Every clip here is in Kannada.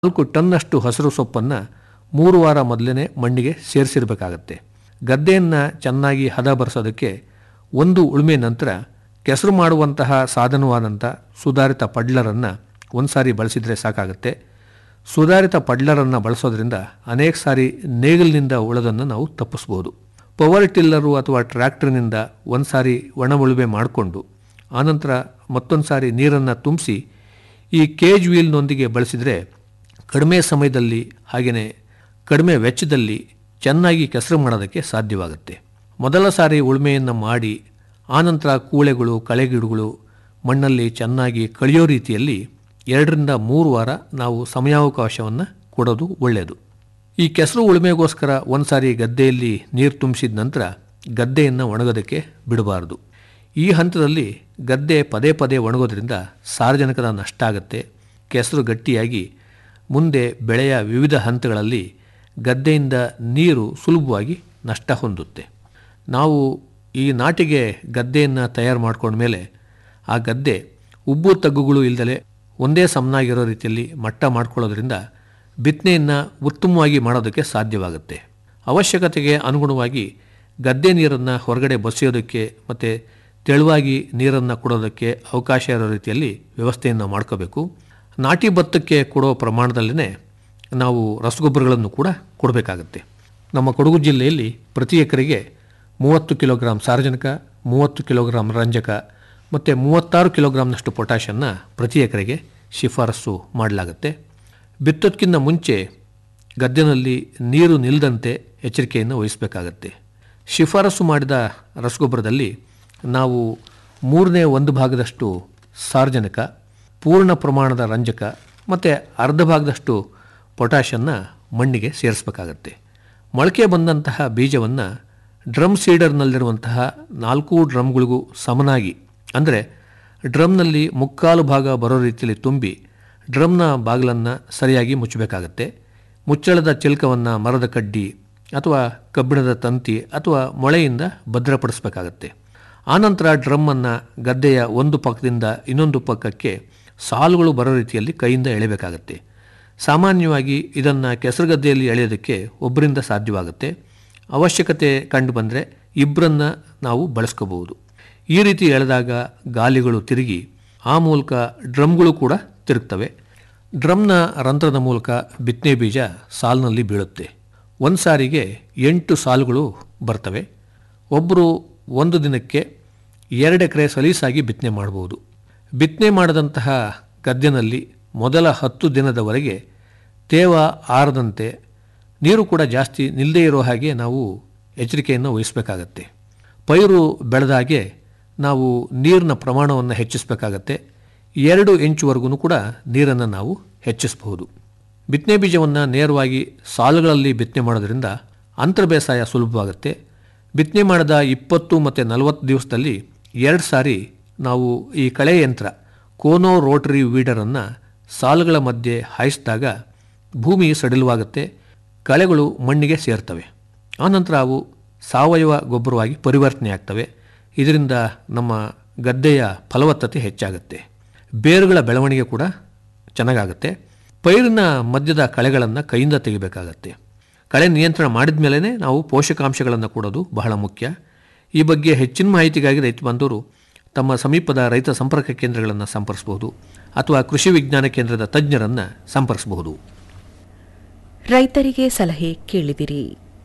ನಾಲ್ಕು ಟನ್ನಷ್ಟು ಹಸಿರು ಸೊಪ್ಪನ್ನು ಮೂರು ವಾರ ಮೊದಲೇ ಮಣ್ಣಿಗೆ ಸೇರಿಸಿರಬೇಕಾಗತ್ತೆ ಗದ್ದೆಯನ್ನು ಚೆನ್ನಾಗಿ ಹದ ಬರೆಸೋದಕ್ಕೆ ಒಂದು ಉಳುಮೆ ನಂತರ ಕೆಸರು ಮಾಡುವಂತಹ ಸಾಧನವಾದಂಥ ಸುಧಾರಿತ ಪಡ್ಲರನ್ನು ಒಂದು ಸಾರಿ ಬಳಸಿದರೆ ಸಾಕಾಗುತ್ತೆ ಸುಧಾರಿತ ಪಡ್ಲರನ್ನು ಬಳಸೋದ್ರಿಂದ ಅನೇಕ ಸಾರಿ ನೇಗಿಲಿನಿಂದ ಉಳೋದನ್ನು ನಾವು ತಪ್ಪಿಸ್ಬೋದು ಪವರ್ ಟಿಲ್ಲರು ಅಥವಾ ಟ್ರ್ಯಾಕ್ಟರ್ನಿಂದ ಒಂದು ಸಾರಿ ಒಣ ಉಳುಮೆ ಮಾಡಿಕೊಂಡು ಆನಂತರ ಮತ್ತೊಂದು ಸಾರಿ ನೀರನ್ನು ತುಂಬಿಸಿ ಈ ಕೇಜ್ ವೀಲ್ನೊಂದಿಗೆ ಬಳಸಿದರೆ ಕಡಿಮೆ ಸಮಯದಲ್ಲಿ ಹಾಗೆಯೇ ಕಡಿಮೆ ವೆಚ್ಚದಲ್ಲಿ ಚೆನ್ನಾಗಿ ಕೆಸರು ಮಾಡೋದಕ್ಕೆ ಸಾಧ್ಯವಾಗುತ್ತೆ ಮೊದಲ ಸಾರಿ ಉಳುಮೆಯನ್ನು ಮಾಡಿ ಆನಂತರ ಕೂಳೆಗಳು ಕಳೆಗಿಡಗಳು ಮಣ್ಣಲ್ಲಿ ಚೆನ್ನಾಗಿ ಕಳೆಯೋ ರೀತಿಯಲ್ಲಿ ಎರಡರಿಂದ ಮೂರು ವಾರ ನಾವು ಸಮಯಾವಕಾಶವನ್ನು ಕೊಡೋದು ಒಳ್ಳೆಯದು ಈ ಕೆಸರು ಉಳುಮೆಗೋಸ್ಕರ ಒಂದು ಸಾರಿ ಗದ್ದೆಯಲ್ಲಿ ನೀರು ತುಂಬಿಸಿದ ನಂತರ ಗದ್ದೆಯನ್ನು ಒಣಗೋದಕ್ಕೆ ಬಿಡಬಾರದು ಈ ಹಂತದಲ್ಲಿ ಗದ್ದೆ ಪದೇ ಪದೇ ಒಣಗೋದ್ರಿಂದ ಸಾರ್ವಜನಿಕದ ನಷ್ಟ ಆಗುತ್ತೆ ಕೆಸರು ಗಟ್ಟಿಯಾಗಿ ಮುಂದೆ ಬೆಳೆಯ ವಿವಿಧ ಹಂತಗಳಲ್ಲಿ ಗದ್ದೆಯಿಂದ ನೀರು ಸುಲಭವಾಗಿ ನಷ್ಟ ಹೊಂದುತ್ತೆ ನಾವು ಈ ನಾಟಿಗೆ ಗದ್ದೆಯನ್ನು ತಯಾರು ಮಾಡ್ಕೊಂಡ್ಮೇಲೆ ಆ ಗದ್ದೆ ಉಬ್ಬು ತಗ್ಗುಗಳು ಇಲ್ಲದಲೆ ಒಂದೇ ಸಮನಾಗಿರೋ ರೀತಿಯಲ್ಲಿ ಮಟ್ಟ ಮಾಡ್ಕೊಳ್ಳೋದ್ರಿಂದ ಬಿತ್ತನೆಯನ್ನು ಉತ್ತಮವಾಗಿ ಮಾಡೋದಕ್ಕೆ ಸಾಧ್ಯವಾಗುತ್ತೆ ಅವಶ್ಯಕತೆಗೆ ಅನುಗುಣವಾಗಿ ಗದ್ದೆ ನೀರನ್ನು ಹೊರಗಡೆ ಬಸಿಯೋದಕ್ಕೆ ಮತ್ತು ತೆಳುವಾಗಿ ನೀರನ್ನು ಕೊಡೋದಕ್ಕೆ ಅವಕಾಶ ಇರೋ ರೀತಿಯಲ್ಲಿ ವ್ಯವಸ್ಥೆಯನ್ನು ಮಾಡ್ಕೋಬೇಕು ನಾಟಿ ಭತ್ತಕ್ಕೆ ಕೊಡೋ ಪ್ರಮಾಣದಲ್ಲೇ ನಾವು ರಸಗೊಬ್ಬರಗಳನ್ನು ಕೂಡ ಕೊಡಬೇಕಾಗತ್ತೆ ನಮ್ಮ ಕೊಡಗು ಜಿಲ್ಲೆಯಲ್ಲಿ ಪ್ರತಿ ಎಕರೆಗೆ ಮೂವತ್ತು ಕಿಲೋಗ್ರಾಂ ಸಾರಜನಕ ಮೂವತ್ತು ಕಿಲೋಗ್ರಾಂ ರಂಜಕ ಮತ್ತು ಮೂವತ್ತಾರು ಕಿಲೋಗ್ರಾಂನಷ್ಟು ಪೊಟ್ಯಾಷನ್ನು ಪ್ರತಿ ಎಕರೆಗೆ ಶಿಫಾರಸು ಮಾಡಲಾಗುತ್ತೆ ಬಿತ್ತೋದಕ್ಕಿಂತ ಮುಂಚೆ ಗದ್ದೆನಲ್ಲಿ ನೀರು ನಿಲ್ಲದಂತೆ ಎಚ್ಚರಿಕೆಯನ್ನು ವಹಿಸಬೇಕಾಗತ್ತೆ ಶಿಫಾರಸು ಮಾಡಿದ ರಸಗೊಬ್ಬರದಲ್ಲಿ ನಾವು ಮೂರನೇ ಒಂದು ಭಾಗದಷ್ಟು ಸಾರ್ವಜನಿಕ ಪೂರ್ಣ ಪ್ರಮಾಣದ ರಂಜಕ ಮತ್ತು ಅರ್ಧ ಭಾಗದಷ್ಟು ಪೊಟ್ಯಾಷನ್ನು ಮಣ್ಣಿಗೆ ಸೇರಿಸಬೇಕಾಗತ್ತೆ ಮೊಳಕೆ ಬಂದಂತಹ ಬೀಜವನ್ನು ಡ್ರಮ್ ಸೀಡರ್ನಲ್ಲಿರುವಂತಹ ನಾಲ್ಕು ಡ್ರಮ್ಗಳಿಗೂ ಸಮನಾಗಿ ಅಂದರೆ ಡ್ರಮ್ನಲ್ಲಿ ಮುಕ್ಕಾಲು ಭಾಗ ಬರೋ ರೀತಿಯಲ್ಲಿ ತುಂಬಿ ಡ್ರಮ್ನ ಬಾಗಿಲನ್ನು ಸರಿಯಾಗಿ ಮುಚ್ಚಬೇಕಾಗತ್ತೆ ಮುಚ್ಚಳದ ಚಿಲ್ಕವನ್ನು ಮರದ ಕಡ್ಡಿ ಅಥವಾ ಕಬ್ಬಿಣದ ತಂತಿ ಅಥವಾ ಮೊಳೆಯಿಂದ ಭದ್ರಪಡಿಸಬೇಕಾಗತ್ತೆ ಆನಂತರ ಡ್ರಮ್ಮನ್ನು ಗದ್ದೆಯ ಒಂದು ಪಕ್ಕದಿಂದ ಇನ್ನೊಂದು ಪಕ್ಕಕ್ಕೆ ಸಾಲುಗಳು ಬರೋ ರೀತಿಯಲ್ಲಿ ಕೈಯಿಂದ ಎಳೆಯಬೇಕಾಗತ್ತೆ ಸಾಮಾನ್ಯವಾಗಿ ಇದನ್ನು ಕೆಸರುಗದ್ದೆಯಲ್ಲಿ ಎಳೆಯೋದಕ್ಕೆ ಒಬ್ಬರಿಂದ ಸಾಧ್ಯವಾಗುತ್ತೆ ಅವಶ್ಯಕತೆ ಕಂಡು ಬಂದರೆ ಇಬ್ಬರನ್ನು ನಾವು ಬಳಸ್ಕೋಬಹುದು ಈ ರೀತಿ ಎಳೆದಾಗ ಗಾಲಿಗಳು ತಿರುಗಿ ಆ ಮೂಲಕ ಡ್ರಮ್ಗಳು ಕೂಡ ತಿರುಗ್ತವೆ ಡ್ರಮ್ನ ರಂಧ್ರದ ಮೂಲಕ ಬಿತ್ತನೆ ಬೀಜ ಸಾಲಿನಲ್ಲಿ ಬೀಳುತ್ತೆ ಒಂದು ಸಾರಿಗೆ ಎಂಟು ಸಾಲುಗಳು ಬರ್ತವೆ ಒಬ್ಬರು ಒಂದು ದಿನಕ್ಕೆ ಎರಡು ಎಕರೆ ಸಲೀಸಾಗಿ ಬಿತ್ತನೆ ಮಾಡ್ಬೋದು ಬಿತ್ತನೆ ಮಾಡಿದಂತಹ ಗದ್ದೆನಲ್ಲಿ ಮೊದಲ ಹತ್ತು ದಿನದವರೆಗೆ ತೇವ ಆರದಂತೆ ನೀರು ಕೂಡ ಜಾಸ್ತಿ ನಿಲ್ಲದೇ ಇರೋ ಹಾಗೆ ನಾವು ಎಚ್ಚರಿಕೆಯನ್ನು ವಹಿಸಬೇಕಾಗತ್ತೆ ಪೈರು ಬೆಳೆದಾಗೆ ನಾವು ನೀರಿನ ಪ್ರಮಾಣವನ್ನು ಹೆಚ್ಚಿಸಬೇಕಾಗತ್ತೆ ಎರಡು ಇಂಚುವರೆಗೂ ಕೂಡ ನೀರನ್ನು ನಾವು ಹೆಚ್ಚಿಸಬಹುದು ಬಿತ್ತನೆ ಬೀಜವನ್ನು ನೇರವಾಗಿ ಸಾಲುಗಳಲ್ಲಿ ಬಿತ್ತನೆ ಮಾಡೋದ್ರಿಂದ ಅಂತರ ಬೇಸಾಯ ಸುಲಭವಾಗುತ್ತೆ ಬಿತ್ತನೆ ಮಾಡಿದ ಇಪ್ಪತ್ತು ಮತ್ತು ನಲವತ್ತು ದಿವಸದಲ್ಲಿ ಎರಡು ಸಾರಿ ನಾವು ಈ ಕಳೆ ಯಂತ್ರ ಕೋನೋ ರೋಟರಿ ವೀಡರನ್ನು ಸಾಲುಗಳ ಮಧ್ಯೆ ಹಾಯಿಸಿದಾಗ ಭೂಮಿ ಸಡಿಲವಾಗುತ್ತೆ ಕಳೆಗಳು ಮಣ್ಣಿಗೆ ಸೇರ್ತವೆ ಆನಂತರ ಅವು ಸಾವಯವ ಗೊಬ್ಬರವಾಗಿ ಪರಿವರ್ತನೆ ಆಗ್ತವೆ ಇದರಿಂದ ನಮ್ಮ ಗದ್ದೆಯ ಫಲವತ್ತತೆ ಹೆಚ್ಚಾಗುತ್ತೆ ಬೇರುಗಳ ಬೆಳವಣಿಗೆ ಕೂಡ ಚೆನ್ನಾಗಾಗುತ್ತೆ ಪೈರಿನ ಮಧ್ಯದ ಕಳೆಗಳನ್ನು ಕೈಯಿಂದ ತೆಗಿಬೇಕಾಗತ್ತೆ ಕಳೆ ನಿಯಂತ್ರಣ ಮಾಡಿದ ಮೇಲೇ ನಾವು ಪೋಷಕಾಂಶಗಳನ್ನು ಕೊಡೋದು ಬಹಳ ಮುಖ್ಯ ಈ ಬಗ್ಗೆ ಹೆಚ್ಚಿನ ಮಾಹಿತಿಗಾಗಿ ರೈತ ಬಾಂಧವರು ತಮ್ಮ ಸಮೀಪದ ರೈತ ಸಂಪರ್ಕ ಕೇಂದ್ರಗಳನ್ನು ಸಂಪರ್ಕಿಸಬಹುದು ಅಥವಾ ಕೃಷಿ ವಿಜ್ಞಾನ ಕೇಂದ್ರದ ತಜ್ಞರನ್ನು ಸಂಪರ್ಕಿಸಬಹುದು ರೈತರಿಗೆ ಸಲಹೆ ಕೇಳಿದಿರಿ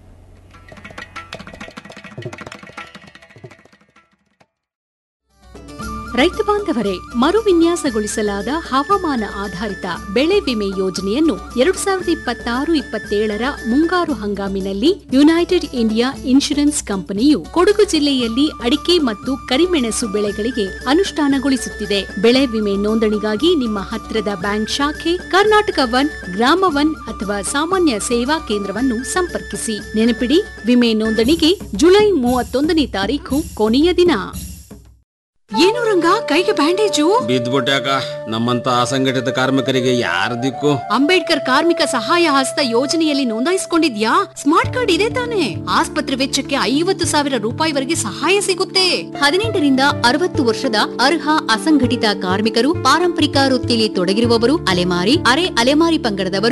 ರೈತ ಬಾಂಧವರೇ ಮರುವಿನ್ಯಾಸಗೊಳಿಸಲಾದ ಹವಾಮಾನ ಆಧಾರಿತ ಬೆಳೆ ವಿಮೆ ಯೋಜನೆಯನ್ನು ಎರಡು ಸಾವಿರದ ಇಪ್ಪತ್ತಾರು ಇಪ್ಪತ್ತೇಳರ ಮುಂಗಾರು ಹಂಗಾಮಿನಲ್ಲಿ ಯುನೈಟೆಡ್ ಇಂಡಿಯಾ ಇನ್ಶೂರೆನ್ಸ್ ಕಂಪನಿಯು ಕೊಡಗು ಜಿಲ್ಲೆಯಲ್ಲಿ ಅಡಿಕೆ ಮತ್ತು ಕರಿಮೆಣಸು ಬೆಳೆಗಳಿಗೆ ಅನುಷ್ಠಾನಗೊಳಿಸುತ್ತಿದೆ ಬೆಳೆ ವಿಮೆ ನೋಂದಣಿಗಾಗಿ ನಿಮ್ಮ ಹತ್ತಿರದ ಬ್ಯಾಂಕ್ ಶಾಖೆ ಕರ್ನಾಟಕ ವನ್ ಗ್ರಾಮ ವನ್ ಅಥವಾ ಸಾಮಾನ್ಯ ಸೇವಾ ಕೇಂದ್ರವನ್ನು ಸಂಪರ್ಕಿಸಿ ನೆನಪಿಡಿ ವಿಮೆ ನೋಂದಣಿಗೆ ಜುಲೈ ಮೂವತ್ತೊಂದನೇ ತಾರೀಖು ಕೊನೆಯ ದಿನ ಏನು ರಂಗ ಕೈಗೆ ಬ್ಯಾಂಡೇಜು ಬಿದ್ದ್ಬಿಟ್ಯಾಕ ನಮ್ಮಂತ ಅಸಂಘಟಿತ ಕಾರ್ಮಿಕರಿಗೆ ಯಾರ ದಿಕ್ಕು ಅಂಬೇಡ್ಕರ್ ಕಾರ್ಮಿಕ ಸಹಾಯ ಹಸ್ತ ಯೋಜನೆಯಲ್ಲಿ ನೋಂದಾಯಿಸಿಕೊಂಡಿದ್ಯಾ ಸ್ಮಾರ್ಟ್ ಕಾರ್ಡ್ ಇದೆ ತಾನೆ ಆಸ್ಪತ್ರೆ ವೆಚ್ಚಕ್ಕೆ ಐವತ್ತು ಸಾವಿರ ರೂಪಾಯಿವರೆಗೆ ಸಹಾಯ ಸಿಗುತ್ತೆ ಹದಿನೆಂಟರಿಂದ ಅರವತ್ತು ವರ್ಷದ ಅರ್ಹ ಅಸಂಘಟಿತ ಕಾರ್ಮಿಕರು ಪಾರಂಪರಿಕ ವೃತ್ತಿಯಲ್ಲಿ ತೊಡಗಿರುವವರು ಅಲೆಮಾರಿ ಅರೆ ಅಲೆಮಾರಿ ಪಂಗಡದವರು